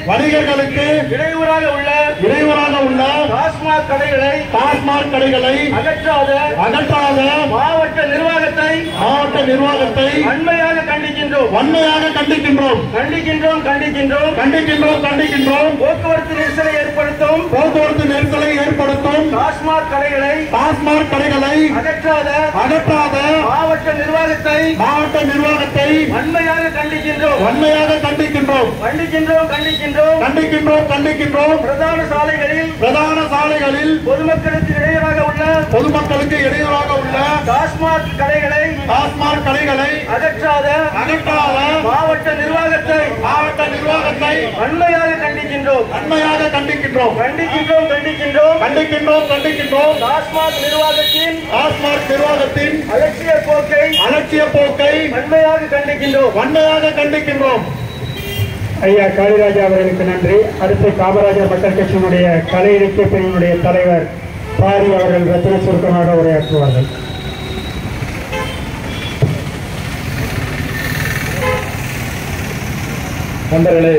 வணிகர்களுக்கு இடையூறாக உள்ள இடையூறாக உள்ள டாஸ்மாக் கடைகளை டாஸ்மாக் கடைகளை அகற்றாத அகற்றாத மாவட்ட நிர்வாகத்தை மாவட்ட நிர்வாகத்தை வன்மையாக கண்டிக்கின்றோம் வன்மையாக கண்டிக்கின்றோம் கண்டிக்கின்றோம் கண்டிக்கின்றோம் கண்டிக்கின்றோம் கண்டிக்கின்றோம் போக்குவரத்து நெரிசலை ஏற்படுத்தும் போக்குவரத்து நெரிசலை ஏற்படுத்தும் டாஸ்மாக் கடைகளை டாஸ்மாக் கடைகளை அகற்றாத அகற்றாத மாவட்ட நிர்வாகத்தை மாவட்ட நிர்வாகத்தை வன்மையாக கண்டிக்கின்றோம் வன்மையாக கண்டிக்கின்றோம் கண்டிக்கின்றோம் கண்டிக்கின்றோம் கண்டிக்கின்றோம் கண்டிக்கின்றோம் பிரதான சாலைகளில் பிரதான சாலைகளில் பொதுமக்களுக்கு இடையூறாக உள்ள பொதுமக்களுக்கு இடையூறாக உள்ள டாஸ்மாக் கடைகளை டாஸ்மாக் கடைகளை அகற்றாத அகற்றாத மாவட்ட நிர்வாகத்தை மாவட்ட நிர்வாகத்தை வன்மையாக கண்டிக்கின்றோம் வன்மையாக கண்டிக்கின்றோம் கண்டிக்கின்றோம் கண்டிக்கின்றோம் கண்டிக்கின்றோம் கண்டிக்கின்றோம் டாஸ்மாக் நிர்வாகத்தின் டாஸ்மாக் நிர்வாகத்தின் அலட்சிய போக்கை அலட்சிய போக்கை வன்மையாக கண்டிக்கின்றோம் வன்மையாக கண்டிக்கின்றோம் ஐயா காளிராஜா அவர்களுக்கு நன்றி அடுத்து காமராஜர் மக்கள் கட்சியினுடைய கலை இலக்கிய பிரிவினுடைய தலைவர் பாரி அவர்கள் ரத்தின சுருக்கமாக உரையாற்றுவார்கள் நண்பர்களே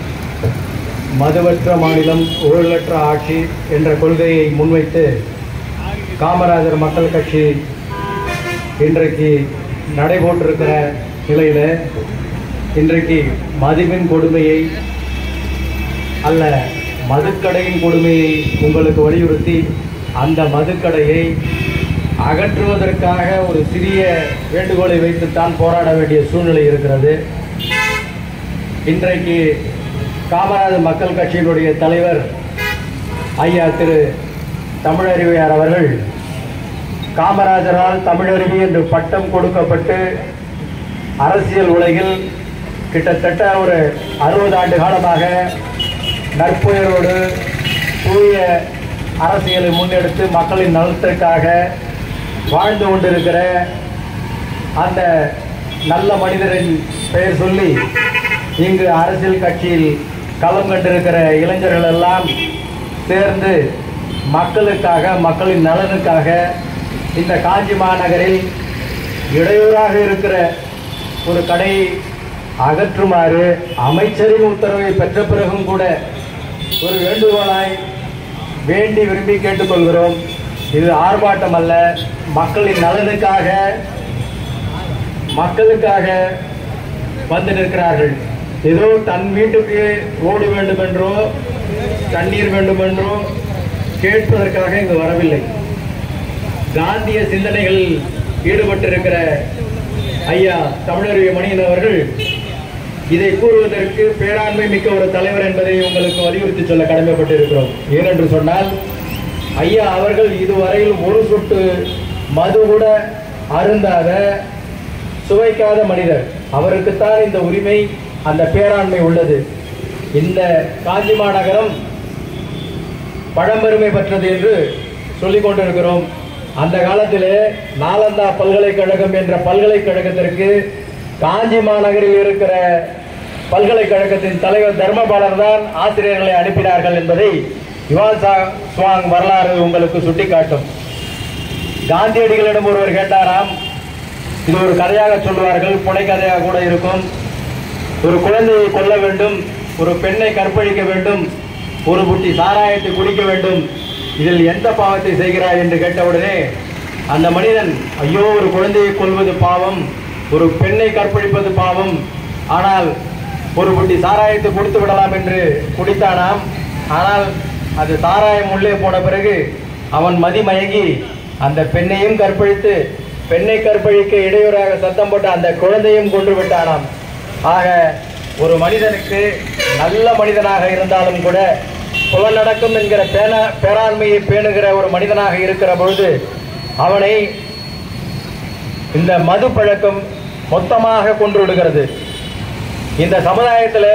மதுவற்ற மாநிலம் ஊழலற்ற ஆட்சி என்ற கொள்கையை முன்வைத்து காமராஜர் மக்கள் கட்சி இன்றைக்கு நடைபோட்டிருக்கிற நிலையில் இன்றைக்கு மதுவின் கொடுமையை அல்ல மதுக்கடையின் கொடுமையை உங்களுக்கு வலியுறுத்தி அந்த மதுக்கடையை அகற்றுவதற்காக ஒரு சிறிய வேண்டுகோளை வைத்துத்தான் போராட வேண்டிய சூழ்நிலை இருக்கிறது இன்றைக்கு காமராஜர் மக்கள் கட்சியினுடைய தலைவர் ஐயா திரு தமிழறிவையார் அவர்கள் காமராஜரால் தமிழருவி என்று பட்டம் கொடுக்கப்பட்டு அரசியல் உலகில் கிட்டத்தட்ட ஒரு அறுபது ஆண்டு காலமாக நற்பெயரோடு தூய அரசியலை முன்னெடுத்து மக்களின் நலத்திற்காக வாழ்ந்து கொண்டிருக்கிற அந்த நல்ல மனிதரின் பெயர் சொல்லி இங்கு அரசியல் கட்சியில் களம் கண்டிருக்கிற இளைஞர்கள் எல்லாம் சேர்ந்து மக்களுக்காக மக்களின் நலனுக்காக இந்த காஞ்சி மாநகரில் இடையூறாக இருக்கிற ஒரு கடையை அகற்றுமாறு அமைச்சரின் உத்தரவை பெற்ற பிறகும் கூட ஒரு வேண்டுகோளாய் வேண்டி விரும்பி கேட்டுக்கொள்கிறோம் இது ஆர்ப்பாட்டம் அல்ல மக்களின் நலனுக்காக மக்களுக்காக வந்து நிற்கிறார்கள் ஏதோ தன் வீட்டுக்கு ரோடு வேண்டும் என்றோ தண்ணீர் வேண்டும் என்றோ கேட்பதற்காக இங்கு வரவில்லை காந்திய சிந்தனைகளில் ஈடுபட்டிருக்கிற ஐயா தமிழறிவு மணியன் அவர்கள் இதை கூறுவதற்கு பேராண்மை மிக்க ஒரு தலைவர் என்பதை உங்களுக்கு வலியுறுத்தி சொல்ல கடமைப்பட்டிருக்கிறோம் ஏனென்று சொன்னால் ஐயா அவர்கள் இதுவரையில் ஒரு சொட்டு மது கூட அருந்தாத சுவைக்காத மனிதர் அவருக்குத்தான் இந்த உரிமை அந்த பேராண்மை உள்ளது இந்த காஞ்சி மாநகரம் பழம்பெருமை பெற்றது என்று சொல்லிக் கொண்டிருக்கிறோம் அந்த காலத்திலே நாலந்தா பல்கலைக்கழகம் என்ற பல்கலைக்கழகத்திற்கு காஞ்சி மாநகரில் இருக்கிற பல்கலைக்கழகத்தின் தலைவர் தர்மபாலர் தான் ஆசிரியர்களை அனுப்பினார்கள் என்பதை யுவான் சா சுவாங் வரலாறு உங்களுக்கு சுட்டிக்காட்டும் காந்தியடிகளிடம் ஒருவர் கேட்டாராம் இது ஒரு கதையாக சொல்வார்கள் புனைக்கதையாக கூட இருக்கும் ஒரு குழந்தையை கொல்ல வேண்டும் ஒரு பெண்ணை கற்பழிக்க வேண்டும் ஒரு புட்டி சாராயத்தை குடிக்க வேண்டும் இதில் எந்த பாவத்தை செய்கிறாய் என்று கேட்டவுடனே அந்த மனிதன் ஐயோ ஒரு குழந்தையை கொல்வது பாவம் ஒரு பெண்ணை கற்பழிப்பது பாவம் ஆனால் ஒரு புட்டி சாராயத்தை கொடுத்து விடலாம் என்று குடித்தானாம் ஆனால் அது சாராயம் உள்ளே போன பிறகு அவன் மதிமயங்கி அந்த பெண்ணையும் கற்பழித்து பெண்ணை கற்பழிக்க இடையூறாக சத்தம் போட்டு அந்த குழந்தையும் கொன்று விட்டானாம் ஆக ஒரு மனிதனுக்கு நல்ல மனிதனாக இருந்தாலும் கூட புலநடக்கம் என்கிற பேன பேராண்மையை பேணுகிற ஒரு மனிதனாக இருக்கிற பொழுது அவனை இந்த மது பழக்கம் மொத்தமாக கொன்று விடுகிறது இந்த சமுதாயத்தில்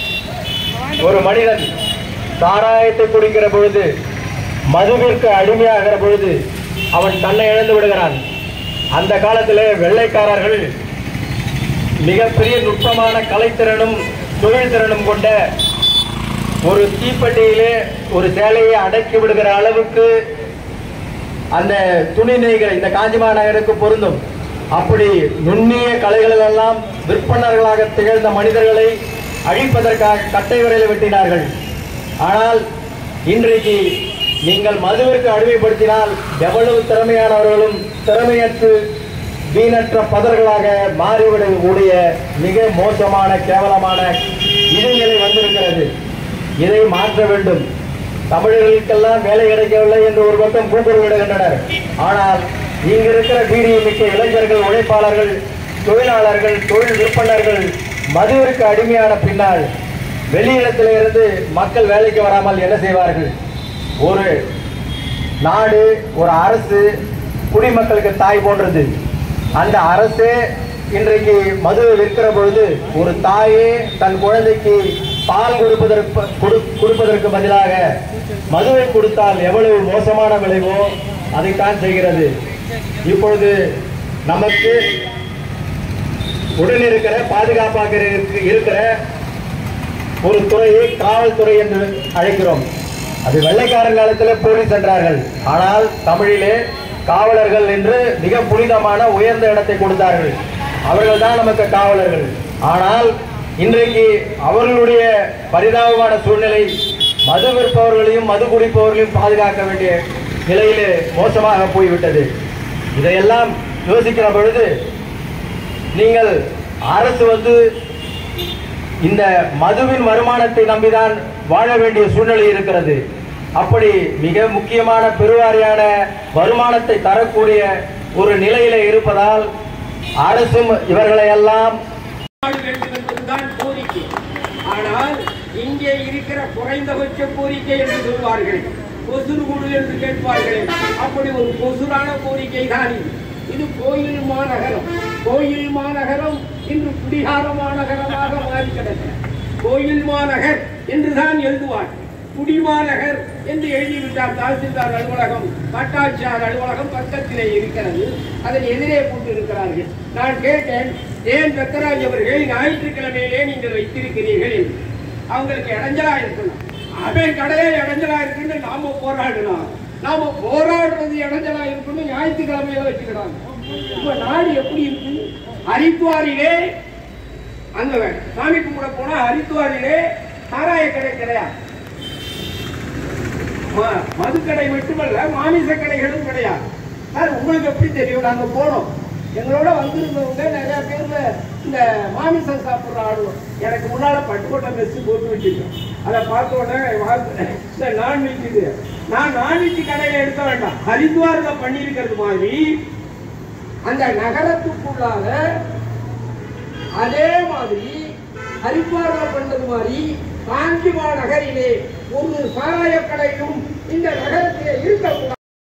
ஒரு மனிதன் சாராயத்தை குடிக்கிற பொழுது மதுவிற்கு அடிமையாகிற பொழுது அவன் தன்னை இழந்து விடுகிறான் அந்த காலத்திலே வெள்ளைக்காரர்கள் மிகப்பெரிய நுட்பமான கலைத்திறனும் தொழில் திறனும் கொண்ட ஒரு தீப்பெட்டியிலே ஒரு சேலையை அடக்கி விடுகிற அளவுக்கு அந்த துணி நெய்கள் இந்த காஞ்சிமா நகருக்கு பொருந்தும் அப்படி நுண்ணிய கலைகளிலெல்லாம் விற்பனர்களாக திகழ்ந்த மனிதர்களை அழிப்பதற்காக கட்டை விரலை வெட்டினார்கள் ஆனால் இன்றைக்கு நீங்கள் மதுவிற்கு அடிமைப்படுத்தினால் எவ்வளவு திறமையானவர்களும் திறமையற்று வீணற்ற பதர்களாக மாறிவிடக்கூடிய மிக மோசமான கேவலமான இடைநிலை வந்திருக்கிறது இதை மாற்ற வேண்டும் தமிழர்களுக்கெல்லாம் வேலை கிடைக்கவில்லை என்று ஒரு பக்கம் கூக்குரல் விடுகின்றனர் ஆனால் இங்கு இருக்கிற வீடியோ மிக்க இளைஞர்கள் உழைப்பாளர்கள் தொழிலாளர்கள் தொழில் விற்பனர்கள் மதுவிற்கு அடிமையான பின்னால் வெளியிடத்திலே இருந்து மக்கள் வேலைக்கு வராமல் என்ன செய்வார்கள் ஒரு நாடு ஒரு அரசு குடிமக்களுக்கு தாய் போன்றது அந்த அரசே இன்றைக்கு மது விற்கிற பொழுது ஒரு தாயே தன் குழந்தைக்கு பால் கொடுப்பதற்கு கொடு- கொடுப்பதற்கு பதிலாக மதுவை கொடுத்தால் எவ்வளவு மோசமான விளைவோ அதைத்தான் செய்கிறது இப்பொழுது நமக்கு உடன் இருக்கிற பாதுகாப்பாக இருக்க- இருக்கிற ஒரு துறையை காவல்துறை என்று அழைக்கிறோம் அது வெள்ளைக்காரன் காலத்தில் போலீஸ் என்றார்கள் ஆனால் தமிழிலே காவலர்கள் என்று மிக புனிதமான உயர்ந்த இடத்தை கொடுத்தார்கள் அவர்கள் தான் நமக்கு காவலர்கள் ஆனால் இன்றைக்கு அவர்களுடைய பரிதாபமான சூழ்நிலை மது விற்பவர்களையும் மது குடிப்பவர்களையும் பாதுகாக்க வேண்டிய நிலையிலே மோசமாக போய்விட்டது இதையெல்லாம் யோசிக்கிற பொழுது நீங்கள் அரசு வந்து இந்த மதுவின் வருமானத்தை நம்பிதான் வாழ வேண்டிய சூழ்நிலை இருக்கிறது அப்படி மிக முக்கியமான பெருவாரியான வருமானத்தை தரக்கூடிய ஒரு நிலையில இருப்பதால் அரசும் இவர்களை எல்லாம் வாழ வேண்டும் என்பதுதான் கோரிக்கை ஆனால் இங்கே இருக்கிற குறைந்தபட்ச கோரிக்கை என்று சொல்வார்கள் கொசுறு குழு என்று கேட்பார்கள் அப்படி ஒரு கொசுரான கோரிக்கை தான் இது இது கோயில் மாநகரம் கோயில் மாநகரம் இன்று குடிகார மாநகரமாக மாறி கிடக்கிறது கோயில் மாநகர் என்றுதான் எழுதுவார் குடிமாநகர் என்று எழுதிவிட்டார் தாசில்தார் அலுவலகம் வட்டாட்சியார் அலுவலகம் பக்கத்திலே இருக்கிறது அதன் எதிரே போட்டு இருக்கிறார்கள் நான் கேட்டேன் ஏன் ரத்தராஜ் அவர்கள் ஞாயிற்றுக்கிழமையிலே நீங்கள் வைத்திருக்கிறீர்கள் என்று. அவங்களுக்கு இடைஞ்சலா இருக்கணும் அவன் கடையே இடைஞ்சலா இருக்குன்னு நாம போராடணும் நாம போராடுறது இடைஞ்சலா இருக்குன்னு ஞாயிற்றுக்கிழமையில வச்சுக்கிறாங்க இப்ப நாடு எப்படி இருக்கு ஹரித்வாரிலே அங்க சாமி கும்பிட போனா ஹரித்வாரிலே சாராய கடை கிடையாது ம- மதுக்கடை மட்டுமல்ல மாமிச கடைகளும் கிடையாது சார் உங்களுக்கு எப்படி தெரியும் நாங்க போனோம் எங்களோட வந்திருந்தவங்க நிறைய பேர்ல இந்த மாமிசம் சாப்பிடுற ஆடுவோம் எனக்கு முன்னால பட்டுக்கோட்டை மெஸ் போட்டு வச்சிருக்கோம் அதை பார்த்த உடனே வாழ்த்து- இந்த நான்வெஜ் இது நான் நான்வெஜ் கடையில எடுக்க வேண்டாம் ஹரித்வார்ல பண்ணியிருக்கிறது மாதிரி அந்த நகரத்துக்குள்ளாக அதே மாதிரி ஹரித்வார்ல பண்ணது மாதிரி காஞ்சிமா நகரிலே ஒரு சாராய கடையும் இந்த நகரத்திலே இருக்கக்கூடாது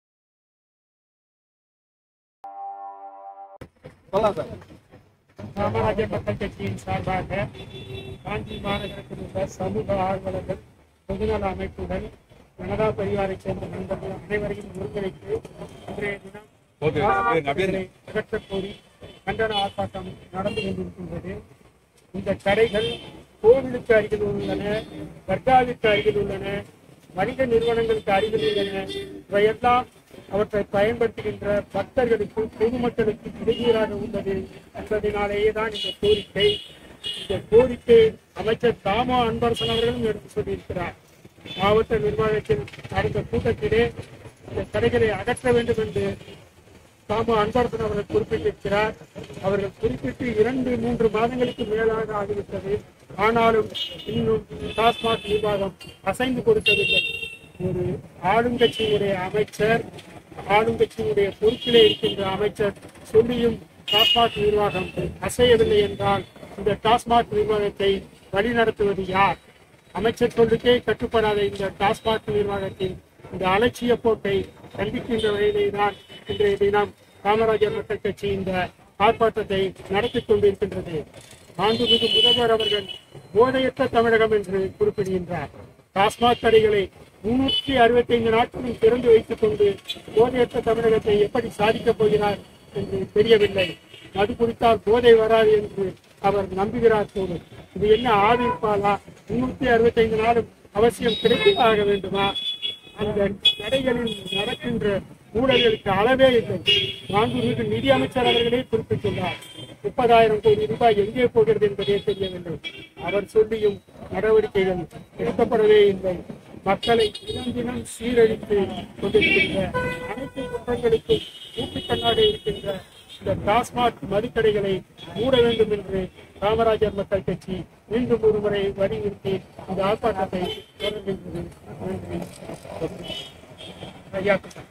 காமராஜர் மக்கள் கட்சியின் சார்பாக காஞ்சி மாநகரத்தில் உள்ள சமூக ஆர்வலர்கள் பொதுநல அமைப்புகள் ஜனதா பரிவாரைச் சேர்ந்த நண்பர்கள் அனைவரையும் ஒருங்கிணைத்து இன்றைய தினம் காமராஜரை அகற்றக் கோரி கண்டன ஆர்ப்பாட்டம் நடந்து கொண்டிருக்கின்றது இந்த கடைகள் கோவிலுக்கு அருகில் உள்ளன தர்காவிற்கு அருகில் உள்ளன வணிக நிறுவனங்களுக்கு அருகில் உள்ளன இவையெல்லாம் அவற்றை பயன்படுத்துகின்ற பக்தர்களுக்கு பொதுமக்களுக்கு இடையூறாக உள்ளது என்பதனாலேயே தான் இந்த கோரிக்கை இந்த கோரிக்கை அமைச்சர் தாமா அன்பரசன் அவர்களும் எடுத்து சொல்லியிருக்கிறார் மாவட்ட நிர்வாகத்தில் நடந்த கூட்டத்திலே இந்த கடைகளை அகற்ற வேண்டும் என்று தாமு அன்பரசன் அவர்கள் குறிப்பிட்டிருக்கிறார் அவர்கள் குறிப்பிட்டு இரண்டு மூன்று மாதங்களுக்கு மேலாக ஆகிவிட்டது ஆனாலும் இன்னும் டாஸ்மாக் நிர்வாகம் அசைந்து கொடுக்கவில்லை ஒரு ஆளுங்கட்சியினுடைய அமைச்சர் ஆளுங்கட்சியினுடைய பொறுப்பிலே இருக்கின்ற அமைச்சர் சொல்லியும் டாஸ்மாக் நிர்வாகம் அசையவில்லை என்றால் இந்த டாஸ்மாக் நிர்வாகத்தை வழிநடத்துவது யார் அமைச்சர் சொல்லுக்கே கட்டுப்படாத இந்த டாஸ்மாக் நிர்வாகத்தின் இந்த அலட்சிய போக்கை கண்டிக்கின்ற வகையிலே தான் இன்றைய தினம் காமராஜர் மக்கள் கட்சி இந்த ஆர்ப்பாட்டத்தை நடத்தி கொண்டிருக்கின்றது மாண்புமிகு முதல்வர் அவர்கள் போதையற்ற தமிழகம் என்று குறிப்பிடுகின்றார் டாஸ்மாக் கடைகளை முன்னூற்றி அறுபத்தி ஐந்து நாட்களும் திறந்து வைத்துக் கொண்டு போதையற்ற தமிழகத்தை எப்படி சாதிக்கப் போகிறார் என்று தெரியவில்லை மது குடித்தால் போதை வராது என்று அவர் நம்புகிறார் போலும் இது என்ன ஆவிர்ப்பாலா முன்னூத்தி அறுபத்தி ஐந்து நாளும் அவசியம் கிடைத்தாக வேண்டுமா அந்த கடைகளில் நடக்கின்ற ஊழல்களுக்கு அளவே இல்லை மாண்புமிகு நிதி அமைச்சர் அவர்களே குறிப்பிட்டுள்ளார் முப்பதாயிரம் கோடி ரூபாய் எங்கே போகிறது என்பதே தெரியவில்லை அவர் சொல்லியும் நடவடிக்கைகள் எடுக்கப்படவே இல்லை மக்களை தினம் தினம் சீரழித்து கொண்டிருக்கின்ற அனைத்து குற்றங்களுக்கும் ஊட்டி கண்ணாடி இருக்கின்ற இந்த டாஸ்மாக் மதுக்கடைகளை மூட வேண்டும் என்று காமராஜர் மக்கள் கட்சி மீண்டும் ஒருமுறை வலியுறுத்தி இந்த ஆர்ப்பாட்டத்தை தொடர்கின்றது நன்றி ஐயா